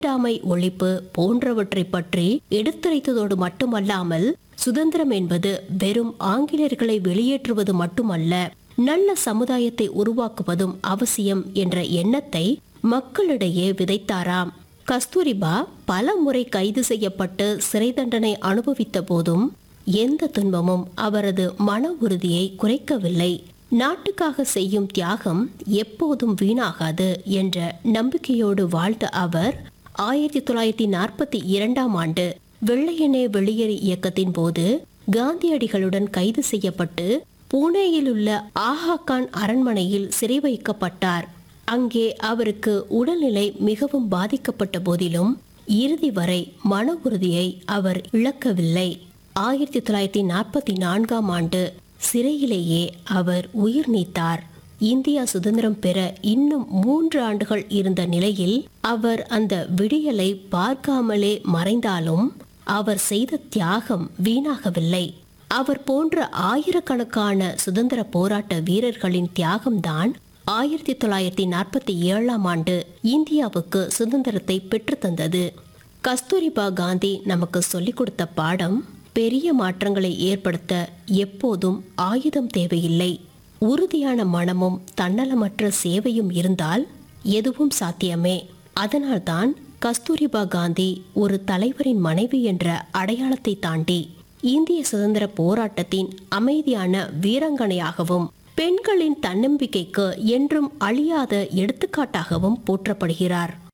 தீண்டாமை ஒழிப்பு போன்றவற்றை பற்றி எடுத்துரைத்ததோடு மட்டுமல்லாமல் சுதந்திரம் என்பது வெறும் ஆங்கிலேயர்களை வெளியேற்றுவது மட்டுமல்ல நல்ல சமுதாயத்தை உருவாக்குவதும் அவசியம் என்ற எண்ணத்தை மக்களிடையே விதைத்தாராம் கஸ்தூரிபா பல முறை கைது செய்யப்பட்டு சிறை தண்டனை அனுபவித்த போதும் எந்த துன்பமும் அவரது மன உறுதியை குறைக்கவில்லை நாட்டுக்காக செய்யும் தியாகம் எப்போதும் வீணாகாது என்ற நம்பிக்கையோடு வாழ்ந்த அவர் ஆயிரத்தி தொள்ளாயிரத்தி நாற்பத்தி இரண்டாம் ஆண்டு வெள்ளையனே வெளியேறு இயக்கத்தின் போது காந்தியடிகளுடன் கைது செய்யப்பட்டு பூனேயில் உள்ள ஆஹா கான் அரண்மனையில் சிறை வைக்கப்பட்டார் அங்கே அவருக்கு உடல்நிலை மிகவும் பாதிக்கப்பட்ட போதிலும் இறுதி வரை மன உறுதியை அவர் இழக்கவில்லை ஆயிரத்தி தொள்ளாயிரத்தி நாற்பத்தி நான்காம் ஆண்டு சிறையிலேயே அவர் உயிர் நீத்தார் இந்தியா சுதந்திரம் பெற இன்னும் மூன்று ஆண்டுகள் இருந்த நிலையில் அவர் அந்த விடியலை பார்க்காமலே மறைந்தாலும் அவர் செய்த தியாகம் வீணாகவில்லை அவர் போன்ற ஆயிரக்கணக்கான சுதந்திர போராட்ட வீரர்களின் தியாகம்தான் ஆயிரத்தி தொள்ளாயிரத்தி நாற்பத்தி ஏழாம் ஆண்டு இந்தியாவுக்கு சுதந்திரத்தை பெற்றுத்தந்தது கஸ்தூரிபா காந்தி நமக்கு சொல்லிக் கொடுத்த பாடம் பெரிய மாற்றங்களை ஏற்படுத்த எப்போதும் ஆயுதம் தேவையில்லை உறுதியான மனமும் தன்னலமற்ற சேவையும் இருந்தால் எதுவும் சாத்தியமே அதனால்தான் கஸ்தூரிபா காந்தி ஒரு தலைவரின் மனைவி என்ற அடையாளத்தை தாண்டி இந்திய சுதந்திர போராட்டத்தின் அமைதியான வீராங்கனையாகவும் பெண்களின் தன்னம்பிக்கைக்கு என்றும் அழியாத எடுத்துக்காட்டாகவும் போற்றப்படுகிறார்